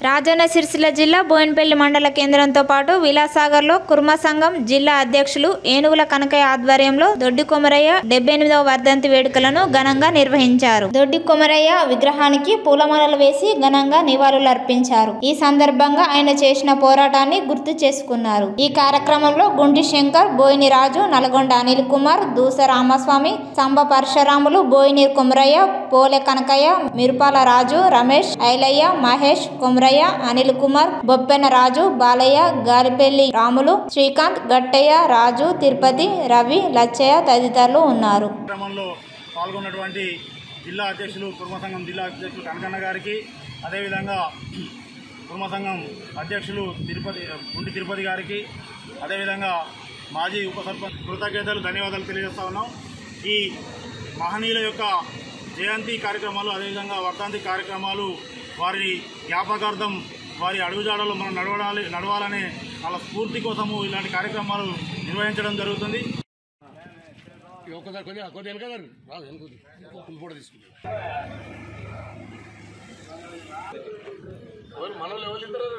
రాజన్న సిరిసిల్ల జిల్లా బోయినపల్లి మండల కేంద్రంతో పాటు విలాసాగర్లో కుర్మ సంఘం జిల్లా అధ్యక్షులు ఏనుగుల కనకయ్య ఆధ్వర్యంలో దొడ్డి కొమరయ్య డెబ్బై ఎనిమిదవ వర్ధంతి వేడుకలను ఘనంగా నిర్వహించారు దొడ్డి కొమరయ్య విగ్రహానికి పూలమాలలు వేసి ఘనంగా నివాళులర్పించారు ఈ సందర్భంగా ఆయన చేసిన పోరాటాన్ని గుర్తు చేసుకున్నారు ఈ కార్యక్రమంలో గుండి శంకర్ బోయిని రాజు నల్గొండ అనిల్ కుమార్ దూస రామస్వామి సంబ పరశురాములు బోయిని కొమరయ్య పోలె కనకయ్య మిరుపాల రాజు రమేష్ ఐలయ్య మహేష్ కొమరయ్య అనిల్ కుమార్ బొప్పెన రాజు బాలయ్య గాలిపల్లి రాములు శ్రీకాంత్ గట్టయ్య రాజు తిరుపతి రవి లచ్చయ్య తదితరులు ఉన్నారు కార్యక్రమంలో పాల్గొన్నటువంటి జిల్లా అధ్యక్షులు కుర్మ సంఘం జిల్లా అధ్యక్షులు కనకన్న గారికి అదేవిధంగా కుర్మ సంఘం అధ్యక్షులు తిరుపతి గుండి తిరుపతి గారికి అదేవిధంగా మాజీ ఉప సర్పంచ్ కృతజ్ఞతలు ధన్యవాదాలు తెలియజేస్తా ఉన్నాం ఈ మహనీయుల యొక్క జయంతి కార్యక్రమాలు అదేవిధంగా వర్ధంతి కార్యక్రమాలు వారి జ్ఞాపకార్థం వారి అడుగుజాడలో మనం నడవడాలి నడవాలనే వాళ్ళ స్ఫూర్తి కోసము ఇలాంటి కార్యక్రమాలు నిర్వహించడం జరుగుతుంది ఈ ఒక్కసారి కొంచెం కొద్దిగా వెనక జరుగు. రాదు వెనక ఫుల్ ఫోటో తీసుకుంటాం మనలో ఎవరు ఇద్దరు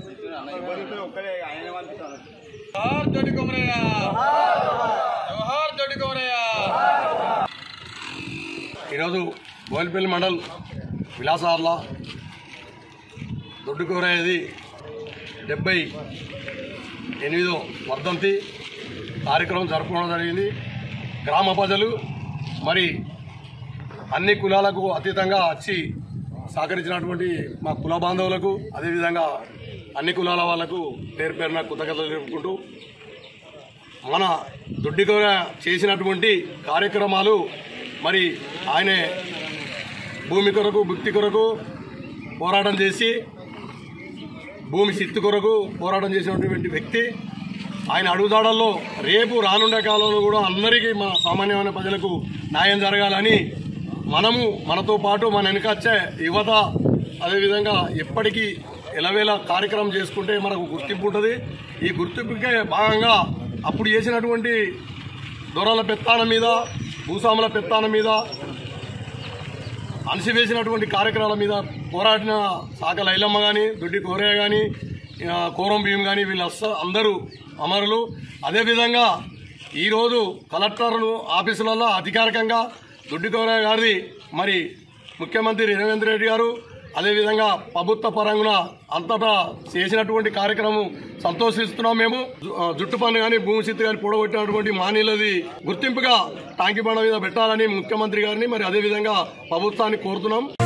జోహార్ దొడ్డి కొమరయ్య జోహార్ దొడ్డి కొమరయ్య ఈరోజు గోల్పల్లి మండల్ విలాసార్ల దొడ్డి కొమరయ్యది డెబ్బై ఎనిమిదో వర్ధంతి కార్యక్రమం జరుపుకోవడం జరిగింది గ్రామ ప్రజలు మరి అన్ని కులాలకు అతీతంగా వచ్చి సహకరించినటువంటి మా కుల బాంధవులకు అదేవిధంగా అన్ని కులాల వాళ్లకు పేరు పేరున కృతజ్ఞతలు తెలుపుకుంటూ మన దొడ్డికోర చేసినటువంటి కార్యక్రమాలు మరి ఆయనే భూమి కొరకు భుక్తి కొరకు పోరాటం చేసి భూమి సిత్తు కొరకు పోరాటం చేసినటువంటి వ్యక్తి ఆయన అడుగుదాడల్లో రేపు రానుండే కాలంలో కూడా అందరికీ మన సామాన్యమైన ప్రజలకు న్యాయం జరగాలని మనము మనతో పాటు మన వెనకచ్చే యువత అదేవిధంగా ఎప్పటికీ ఎలవేళ కార్యక్రమం చేసుకుంటే మనకు గుర్తింపు ఉంటుంది ఈ గుర్తింపుకే భాగంగా అప్పుడు చేసినటువంటి దొరల పెత్తానం మీద భూస్వాముల పెత్తానం మీద అణసివేసినటువంటి కార్యక్రమాల మీద పోరాడిన సాక లైలమ్మ కానీ దొడ్డి కోరయ్య కానీ కోరం భీమ్ కానీ వీళ్ళు అస్స- అందరూ అమరులు అదేవిధంగా ఈరోజు కలెక్టర్లు ఆఫీసులలో అధికారికంగా దొడ్డి కోరయ్య గారిది మరి ముఖ్యమంత్రి రేవంత్ రెడ్డి గారు అదేవిధంగా ప్రభుత్వ పరంగున అంతటా చేసినటువంటి కార్యక్రమం సంతోషిస్తున్నాం మేము జు- ఆ, జుట్టు పన్ను కానీ భూమి స్థితి కానీ పొడగొట్టినటువంటి మానీలది గుర్తింపుగా టాంకీ బండ మీద పెట్టాలని ముఖ్యమంత్రి గారిని మరి అదేవిధంగా ప్రభుత్వాన్ని కోరుతున్నాం